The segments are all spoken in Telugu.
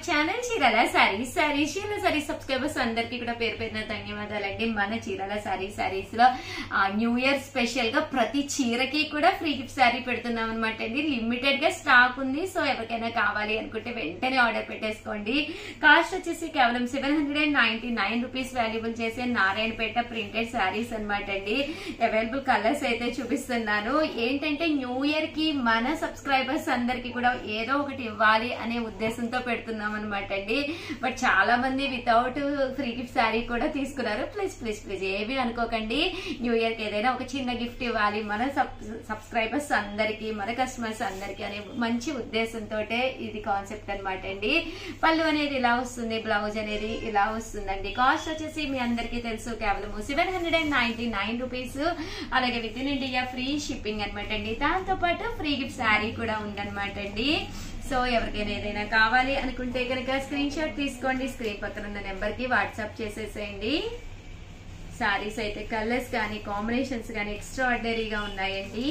ఛానల్ చీరాల సారీ సారీ చీరాల సారీ సబ్స్క్రైబర్స్ అందరికీ కూడా పేరు పేరున ధన్యవాదాలండి మన చీరాల సారీ సారీస్ లో ఆ, న్యూ ఇయర్ స్పెషల్ గా ప్రతి చీరకి కూడా ఫ్రీ గిఫ్ట్ సారీ పెడుతున్నాం అనమాట అండి లిమిటెడ్ గా స్టాక్ ఉంది సో ఎవరికైనా కావాలి అనుకుంటే వెంటనే ఆర్డర్ పెట్టేసుకోండి కాస్ట్ వచ్చేసి కేవలం seven hundred and ninety nine rupees valuable చేసే నారాయణపేట ప్రింటెడ్ శారీస్ అనమాట అండి అవైలబుల్ కలర్స్ అయితే చూపిస్తున్నాను ఏంటంటే న్యూ ఇయర్ కి మన సబ్స్క్రైబర్స్ అందరికి కూడా ఏదో ఒకటి ఇవ్వాలి అనే ఉద్దేశంతో పెడుతున్నాం అనమాట అండి బట్ చాలా మంది వితౌట్ ఫ్రీ గిఫ్ట్ శారీ కూడా తీసుకున్నారు ప్లీజ్ ప్లీజ్ ప్లీజ్ ఏవి అనుకోకండి న్యూ ఇయర్ కి ఏదైనా ఒక చిన్న గిఫ్ట్ ఇవ్వాలి మన సబ్స్క్రైబర్స్ అందరికి మన కస్టమర్స్ అందరికి అనే మంచి ఉద్దేశంతో ఇది కాన్సెప్ట్ అనమాట అండి పళ్ళు అనేది ఇలా వస్తుంది బ్లౌజ్ అనేది ఇలా వస్తుందండి కాస్ట్ వచ్చేసి మీ అందరికీ తెలుసు కేవలం seven hundred and ninety nine rupees అలాగే with in India free shipping అనమాట అండి దాంతో పాటు ఫ్రీ గిఫ్ట్ శారీ కూడా ఉందన్నమాట అండి సో ఎవరికైనా ఏదైనా కావాలి అనుకుంటే కనుక స్క్రీన్ షాట్ తీసుకోండి స్క్రీన్ పక్కన ఉన్న నెంబర్ కి వాట్సాప్ చేసేసేయండి సారీస్ అయితే కలర్స్ కానీ కాంబినేషన్స్ కానీ ఎక్స్ట్రా ఆర్డినరీగా ఉన్నాయండి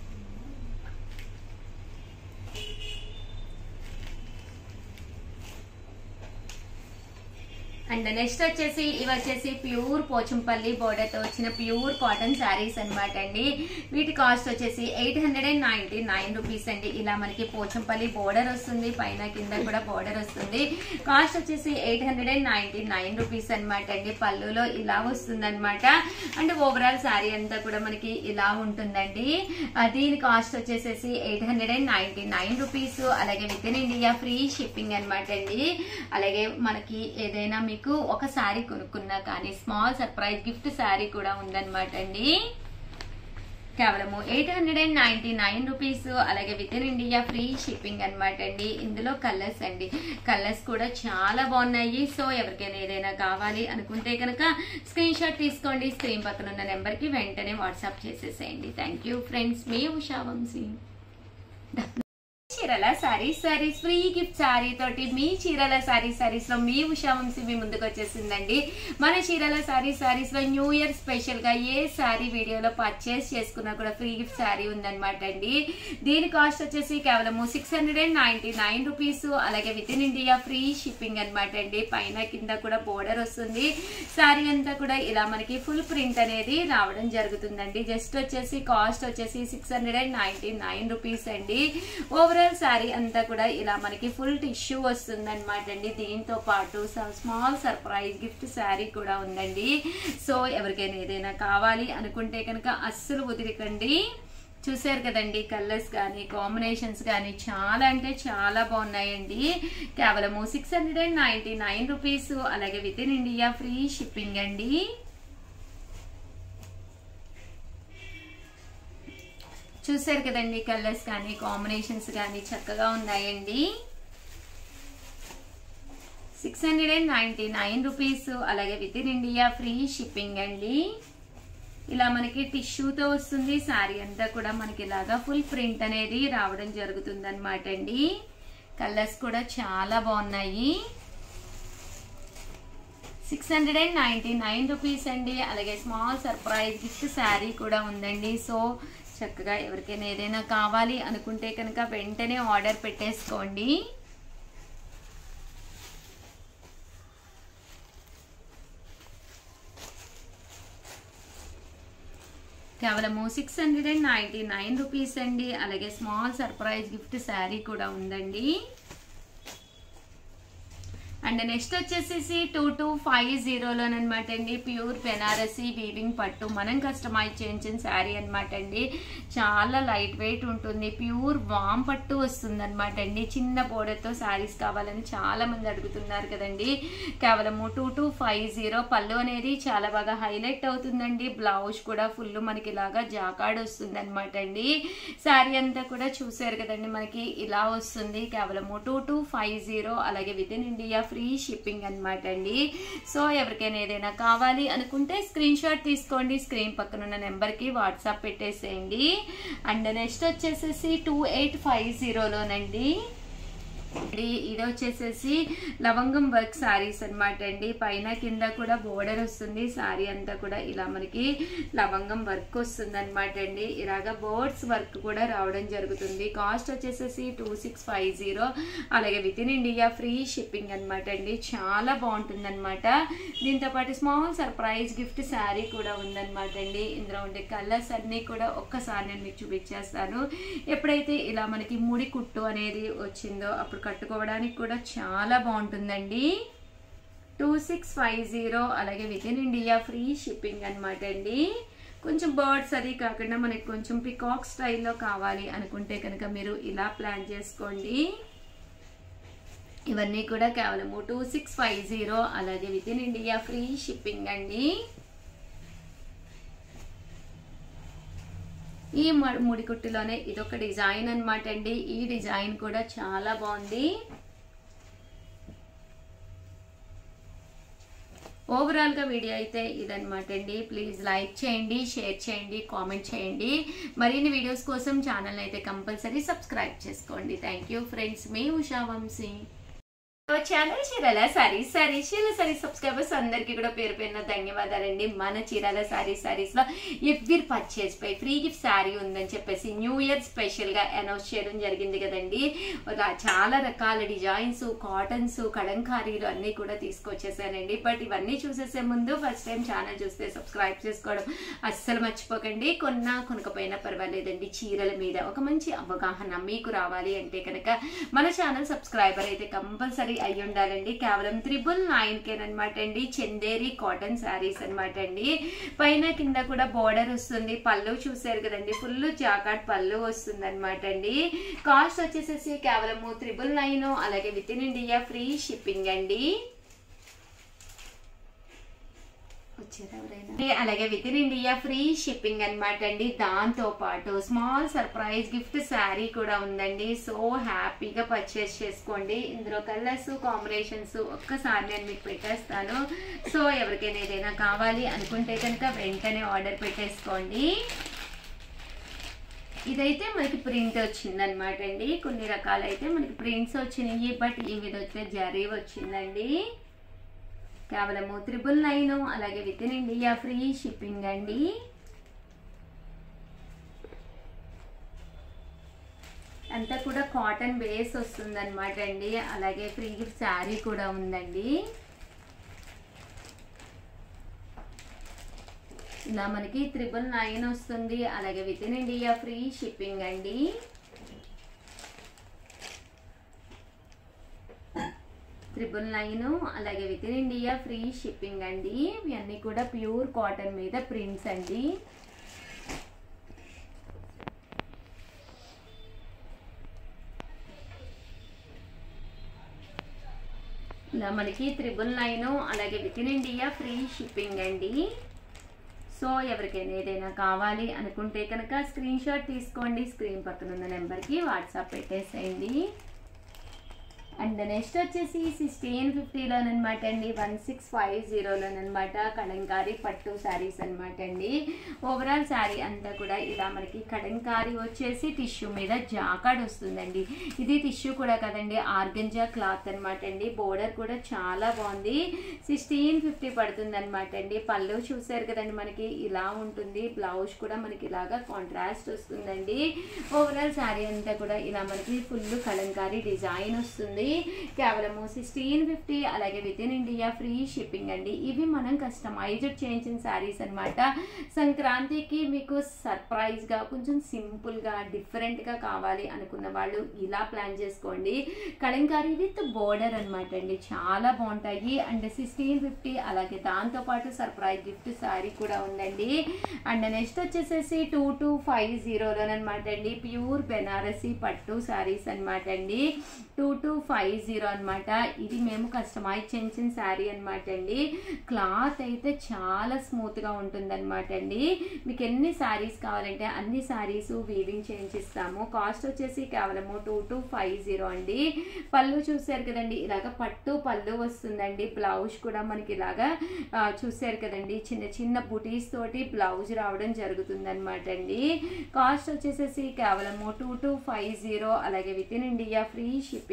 అండ్ నెక్స్ట్ వచ్చేసి ఇవి వచ్చేసి ప్యూర్ పోచంపల్లి బోర్డర్ తో వచ్చిన ప్యూర్ కాటన్ శారీస్ అన్నమాట అండి వీటి కాస్ట్ వచ్చేసి eight hundred and ninety nine rupees అండి ఇలా మనకి పోచంపల్లి బోర్డర్ వస్తుంది పైన కింద కూడా బోర్డర్ వస్తుంది కాస్ట్ వచ్చేసి eight hundred and ninety nine rupees అనమాట అండి పళ్ళులో ఇలా వస్తుంది అనమాట అండ్ ఓవరాల్ శారీ అంతా కూడా మనకి ఇలా ఉంటుందండి ఆ, దీని కాస్ట్ వచ్చేసేసి eight hundred and ninety nine rupees అలాగే with in India free shipping అనమాట అండి అలాగే మనకి ఏదైనా మీకు ఒక శారీ కొనుక్కున్నా కానీ స్మాల్ సర్ప్రైజ్ గిఫ్ట్ శారీ కూడా ఉందన్నమాట అండి కేవలము eight hundred and ninety nine rupees అలాగే with in India free shipping అనమాట అండి ఇందులో కలర్స్ అండి కలర్స్ కూడా చాలా బాగున్నాయి సో ఎవరికైనా ఏదైనా కావాలి అనుకుంటే కనుక స్క్రీన్ షాట్ తీసుకోండి స్క్రీన్ పక్కన ఉన్న నెంబర్కి వెంటనే వాట్సాప్ చేసేసేయండి థ్యాంక్ యూ ఫ్రెండ్స్ మీ ఉషా వంశీ చీరల సారీస్ సారీస్ ఫ్రీ గిఫ్ట్ సారీ తోటి మీ చీరల సారీస్ సారీస్ లో మీ ఉషా వంశీ మీ ముందుకు వచ్చేసిందండి మన చీరల సారీస్ సారీస్ లో న్యూ ఇయర్ స్పెషల్ గా ఏ సారీ వీడియోలో పర్చేస్ చేసుకున్నా కూడా ఫ్రీ గిఫ్ట్ సారీ ఉందన్నమాట అండి దీని కాస్ట్ వచ్చేసి కేవలం six hundred and ninety nine rupees అలాగే with in India free shipping అనమాట అండి పైన కింద కూడా బోర్డర్ వస్తుంది సారీ అంతా కూడా ఇలా మనకి ఫుల్ ప్రింట్ అనేది రావడం జరుగుతుందండి జస్ట్ వచ్చేసి కాస్ట్ వచ్చేసి six hundred and ninety nine rupees అండి ఓవరాల్ శారీ అంతా కూడా ఇలా మనకి ఫుల్ టిష్యూ వస్తుంది అనమాట అండి దీంతో పాటు స్మాల్ సర్ప్రైజ్ గిఫ్ట్ శారీ కూడా ఉందండి సో ఎవరికైనా ఏదైనా కావాలి అనుకుంటే కనుక అస్సలు వదిలికండి చూసారు కదండి కలర్స్ కానీ కాంబినేషన్స్ కానీ చాలా అంటే చాలా బాగున్నాయండి కేవలము six hundred and ninety nine rupees అలాగే with in India free shipping అండి చూసారు కదండి కలర్స్ కానీ కాంబినేషన్స్ కానీ చక్కగా ఉన్నాయండి six hundred and ninety nine rupees అలాగే with in India free shipping అండి ఇలా మనకి టిష్యూతో వస్తుంది శారీ అంతా కూడా మనకి ఇలాగా ఫుల్ ప్రింట్ అనేది రావడం జరుగుతుంది అనమాట అండి కలర్స్ కూడా చాలా బాగున్నాయి six hundred and ninety nine rupees అండి అలాగే స్మాల్ సర్ప్రైజ్ గిఫ్ట్ శారీ కూడా ఉందండి సో చక్కగా ఎవరికైనా ఏదైనా కావాలి అనుకుంటే కనుక వెంటనే ఆర్డర్ పెట్టేసుకోండి కేవలము six hundred and ninety nine rupees అండి అలాగే స్మాల్ సర్ప్రైజ్ గిఫ్ట్ శారీ కూడా ఉందండి అండ్ నెక్స్ట్ వచ్చేసేసి టూ టూ ఫైవ్ జీరోలోనమాట అండి ప్యూర్ బెనారసీ వీవింగ్ పట్టు మనం కస్టమైజ్ చేయించిన శారీ అనమాట అండి చాలా లైట్ వెయిట్ ఉంటుంది ప్యూర్ వామ్ పట్టు వస్తుంది అనమాట అండి చిన్న బోర్డర్తో శారీస్ కావాలని చాలా మంది అడుగుతున్నారు కదండి కేవలము టూ టూ ఫైవ్ జీరో పళ్ళు అనేది చాలా బాగా హైలైట్ అవుతుందండి బ్లౌజ్ కూడా ఫుల్ మనకి ఇలాగా జాకాడ్ వస్తుంది అనమాట అండి శారీ అంతా కూడా చూసారు కదండి మనకి ఇలా వస్తుంది కేవలము టూ టూ ఫైవ్ జీరో అలాగే with in India free shipping అనమాట అండి సో ఎవరికైనా ఏదైనా కావాలి అనుకుంటే స్క్రీన్ షాట్ తీసుకోండి స్క్రీన్ పక్కన ఉన్న నెంబర్కి వాట్సాప్ పెట్టేసేయండి అండ్ నెక్స్ట్ వచ్చేసేసి టూ ఎయిట్ ఫైవ్ జీరోలోనండి ఇది ఇది వచ్చేసేసి లవంగం వర్క్ సారీస్ అన్నమాట అండి పైన కింద కూడా బోర్డర్ వస్తుంది సారీ అంతా కూడా ఇలా మనకి లవంగం వర్క్ వస్తుంది అనమాట అండి ఇలాగా బోర్డ్స్ వర్క్ కూడా రావడం జరుగుతుంది కాస్ట్ వచ్చేసేసి టూ సిక్స్ ఫైవ్ జీరో అలాగే with in India free shipping అనమాట అండి చాలా బాగుంటుంది అనమాట దీంతో పాటు స్మాల్ సర్ప్రైజ్ గిఫ్ట్ శారీ కూడా ఉందన్నమాట అండి ఇందులో ఉండే కలర్స్ అన్నీ కూడా ఒక్కసారి నేను మీకు చూపించేస్తాను ఎప్పుడైతే ఇలా మనకి ముడి కుట్టు అనేది వచ్చిందో అప్పుడు కట్టుకోవడానికి కూడా చాలా బాగుంటుందండి టూ సిక్స్ ఫైవ్ జీరో అలాగే with in India free shipping అనమాట అండి కొంచెం బర్డ్స్ అది కాకుండా మనకి కొంచెం పికాక్ స్టైల్లో కావాలి అనుకుంటే కనుక మీరు ఇలా ప్లాన్ చేసుకోండి ఇవన్నీ కూడా కేవలము టూ సిక్స్ ఫైవ్ జీరో అలాగే with in India free shipping అండి ఈ ముడికుట్టులోనే ఇదొక డిజైన్ అనమాట అండి ఈ డిజైన్ కూడా చాలా బాగుంది ఓవరాల్ గా వీడియో అయితే ఇదనమాట అండి ప్లీజ్ లైక్ చేయండి షేర్ చేయండి కామెంట్ చేయండి మరిన్ని వీడియోస్ కోసం ఛానల్ అయితే కంపల్సరీ సబ్స్క్రైబ్ చేసుకోండి థ్యాంక్ యూ ఫ్రెండ్స్ మీ ఉషా వంశీ ఛానల్ చీరాల సారీస్ సారీస్ చీరాల సారీస్ సబ్స్క్రైబర్స్ అందరికీ కూడా పేరు పేరున ధన్యవాదాలండి మన చీరాల సారీస్ సారీస్ లో ఎవ్రీ పర్చేజ్ పై ఫ్రీ గిఫ్ట్ శారీ ఉందని చెప్పేసి న్యూ ఇయర్ స్పెషల్ గా అనౌన్స్ చేయడం జరిగింది కదండి చాలా రకాల డిజైన్స్ కాటన్స్ కడంకారీలు అన్ని కూడా తీసుకొచ్చేసానండి బట్ ఇవన్నీ చూసేసే ముందు ఫస్ట్ టైం ఛానల్ చూస్తే సబ్స్క్రైబ్ చేసుకోవడం అస్సలు మర్చిపోకండి కొన్నా కొనకపోయినా పర్వాలేదండి చీరల మీద ఒక మంచి అవగాహన మీకు రావాలి అంటే కనుక మన ఛానల్ సబ్స్క్రైబర్ అయితే కంపల్సరీ అయి ఉండాలండి కేవలం త్రిబుల్ నైన్ కేన్ అనమాట అండి చందేరి కాటన్ శారీస్ అనమాట అండి పైన కింద కూడా బోర్డర్ వస్తుంది పళ్ళు చూసారు కదండి ఫుల్ జాకాట్ పళ్ళు వస్తుంది అనమాట అండి కాస్ట్ వచ్చేసేసి కేవలము త్రిబుల్ నైన్ అలాగే with in India free shipping అండి అలాగే with in India free shipping అనమాట అండి దాంతో పాటు స్మాల్ సర్ప్రైజ్ గిఫ్ట్ శారీ కూడా ఉందండి సో హ్యాపీగా పర్చేస్ చేసుకోండి ఇందులో కలర్స్ కాంబినేషన్స్ ఒక్కసారి నేను మీకు పెట్టేస్తాను సో ఎవరికైనా ఏదైనా కావాలి అనుకుంటే కనుక వెంటనే ఆర్డర్ పెట్టేసుకోండి ఇదైతే మనకి ప్రింట్ వచ్చింది అనమాట అండి కొన్ని రకాలైతే మనకి ప్రింట్స్ వచ్చినాయి బట్ ఇవి వచ్చే జరీ వచ్చిందండి కేవలము త్రిబుల్ నైన్ అలాగే with in India free shipping అండి అంతా కూడా కాటన్ బేస్ వస్తుంది అనమాట అండి అలాగే ఫ్రీ గిఫ్ట్ శారీ కూడా ఉందండి ఇలా మనకి త్రిబుల్ నైన్ వస్తుంది అలాగే with in India free shipping అండి త్రిబుల్ నైన్ అలాగే with in India free shipping అండి ఇవన్నీ కూడా ప్యూర్ కాటన్ మీద ప్రింట్స్ అండి ఇలా మనకి త్రిబుల్ నైన్ అలాగే with in India free shipping అండి సో ఎవరికైనా ఏదైనా కావాలి అనుకుంటే కనుక స్క్రీన్ షాట్ తీసుకోండి స్క్రీన్ పక్కన ఉన్న నెంబర్కి వాట్సాప్ పెట్టేసేయండి అండ్ నెక్స్ట్ వచ్చేసి సిక్స్టీన్ ఫిఫ్టీలోనమాట అండి వన్ సిక్స్ ఫైవ్ జీరోలోనమాట కడంకారీ పట్టు శారీస్ అనమాట అండి ఓవరాల్ శారీ అంతా కూడా ఇలా మనకి కడంకారీ వచ్చేసి టిష్యూ మీద జాకాడ్ వస్తుందండి ఇది టిష్యూ కూడా కదండి ఆర్గంజా క్లాత్ అనమాట అండి బోర్డర్ కూడా చాలా బాగుంది సిక్స్టీన్ ఫిఫ్టీ పడుతుంది అనమాట అండి పళ్ళు చూసారు కదండి మనకి ఇలా ఉంటుంది బ్లౌజ్ కూడా మనకి ఇలాగా కాంట్రాస్ట్ వస్తుందండి ఓవరాల్ శారీ అంతా కూడా ఇలా మనకి ఫుల్ కలంకారీ డిజైన్ వస్తుంది కేవలము సిక్స్టీన్ ఫిఫ్టీ అలాగే with in India free shipping అండి ఇవి మనం కస్టమైజ్డ్ చేయించిన శారీస్ అనమాట సంక్రాంతికి మీకు సర్ప్రైజ్గా కొంచెం సింపుల్గా డిఫరెంట్గా కావాలి అనుకున్న వాళ్ళు ఇలా ప్లాన్ చేసుకోండి కలంకారీ విత్ బోర్డర్ అనమాట అండి చాలా బాగుంటాయి అండ్ సిక్స్టీన్ ఫిఫ్టీ అలాగే దాంతోపాటు సర్ప్రైజ్ గిఫ్ట్ శారీ కూడా ఉందండి అండ్ నెక్స్ట్ వచ్చేసేసి టూ టూ ఫైవ్ జీరోలోనమాట అండి ప్యూర్ బెనారసీ పట్టు శారీస్ అనమాట అండి టూ టూ ఫైవ్ జీరో అనమాట ఇది మేము కస్టమైజ్ చేసిన శారీ అనమాట అండి క్లాత్ అయితే చాలా స్మూత్గా ఉంటుంది అనమాట అండి మీకు ఎన్ని శారీస్ కావాలంటే అన్ని శారీస్ వీవింగ్ చేయించిస్తాము కాస్ట్ వచ్చేసి కేవలము టూ టూ ఫైవ్ జీరో అండి పళ్ళు చూసారు కదండి ఇలాగ పట్టు పళ్ళు వస్తుందండి బ్లౌజ్ కూడా మనకి ఇలాగా ఆ, చూసారు కదండి చిన్న చిన్న బుటీస్ తోటి బ్లౌజ్ రావడం జరుగుతుంది అనమాట అండి కాస్ట్ వచ్చేసేసి కేవలము టూ టూ ఫైవ్ జీరో అలాగే with in India free shipping అనమాట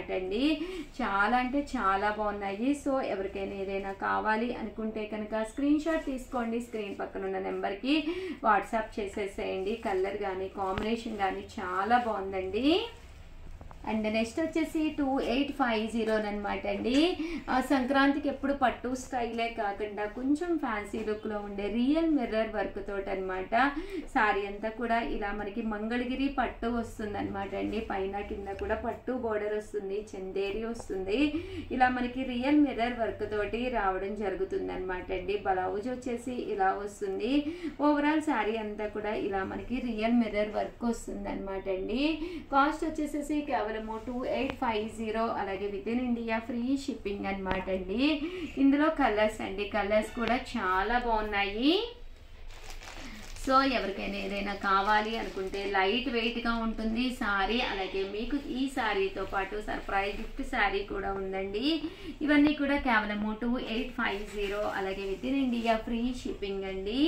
అనమాట అండి చాలా అంటే చాలా బాగున్నాయి సో ఎవరికైనా ఏదైనా కావాలి అనుకుంటే కనుక స్క్రీన్ షాట్ తీసుకోండి స్క్రీన్ పక్కన ఉన్న నెంబర్కి వాట్సాప్ చేసేసేయండి కలర్ కానీ కాంబినేషన్ కానీ చాలా బాగుందండి అండ్ నెక్స్ట్ వచ్చేసి టూ ఎయిట్ ఫైవ్ జీరో అనమాట అండి ఆ, సంక్రాంతికి ఎప్పుడు పట్టు స్టైలే కాకుండా కొంచెం ఫ్యాన్సీ లుక్లో ఉండే రియల్ మిర్రర్ వర్క్ తోటి అనమాట సారీ అంతా కూడా ఇలా మనకి మంగళగిరి పట్టు వస్తుంది అనమాట అండి పైన కింద కూడా పట్టు బోర్డర్ వస్తుంది చందేరి వస్తుంది ఇలా మనకి రియల్ మిర్రర్ వర్క్ తోటి రావడం జరుగుతుంది అనమాట అండి బ్లౌజ్ వచ్చేసి ఇలా వస్తుంది ఓవరాల్ శారీ అంతా కూడా ఇలా మనకి రియల్ మిర్రర్ వర్క్ వస్తుంది అనమాట అండి కాస్ట్ వచ్చేసేసి కేవలము టూ ఎయిట్ ఫైవ్ జీరో అలాగే with in India free shipping అనమాట అండి ఇందులో కలర్స్ అండి కలర్స్ కూడా చాలా బాగున్నాయి సో ఎవరికైనా ఏదైనా కావాలి అనుకుంటే లైట్ వెయిట్గా ఉంటుంది సారీ అలాగే మీకు ఈ శారీతో పాటు సర్ప్రైజ్ గిఫ్ట్ శారీ కూడా ఉందండి ఇవన్నీ కూడా కేవలము టూ ఎయిట్ ఫైవ్ జీరో అలాగే with in India free shipping అండి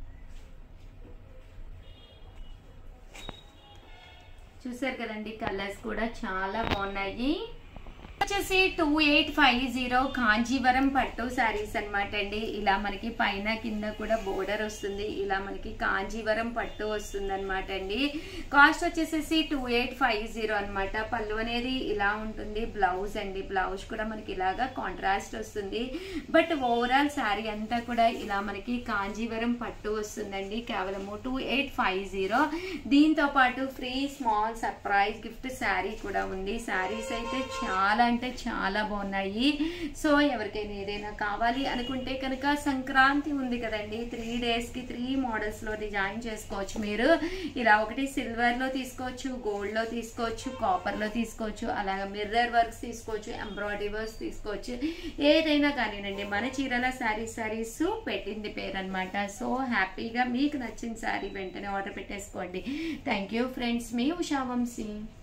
చూసారు కదండి కలర్స్ కూడా చాలా బాగున్నాయి వచ్చేసి two eight five zero Kanjeevaram పట్టు శారీస్ అనమాట అండి ఇలా మనకి పైన కింద కూడా బోర్డర్ వస్తుంది ఇలా మనకి కాంజీవరం పట్టు వస్తుంది అనమాట అండి కాస్ట్ వచ్చేసేసి టూ ఎయిట్ ఫైవ్ జీరో అనమాట పళ్ళు అనేది ఇలా ఉంటుంది బ్లౌజ్ అండి బ్లౌజ్ కూడా మనకి ఇలాగా కాంట్రాస్ట్ వస్తుంది బట్ ఓవరాల్ శారీ అంతా కూడా ఇలా మనకి కాంజీవరం పట్టు వస్తుందండి కేవలము టూ ఎయిట్ ఫైవ్ జీరో దీంతో పాటు free small surprise gift sari కూడా ఉంది శారీస్ అయితే చాలా అంటే చాలా బాగున్నాయి సో ఎవరికైనా ఏదైనా కావాలి అనుకుంటే కనుక సంక్రాంతి ఉంది కదండి త్రీ డేస్కి త్రీ మోడల్స్లో డిజైన్ చేసుకోవచ్చు మీరు ఇలా ఒకటి సిల్వర్లో తీసుకోవచ్చు గోల్డ్లో తీసుకోవచ్చు కాపర్లో తీసుకోవచ్చు అలాగే మిర్రర్ వర్క్స్ తీసుకోవచ్చు ఎంబ్రాయిడరీ వర్క్స్ తీసుకోవచ్చు ఏదైనా కానివ్వండి మన చీరల శారీ శారీస్ పెట్టింది పేరు అనమాట సో హ్యాపీగా మీకు నచ్చిన శారీ వెంటనే ఆర్డర్ పెట్టేసుకోండి థ్యాంక్ యూ ఫ్రెండ్స్ మీ ఉషా వంశీ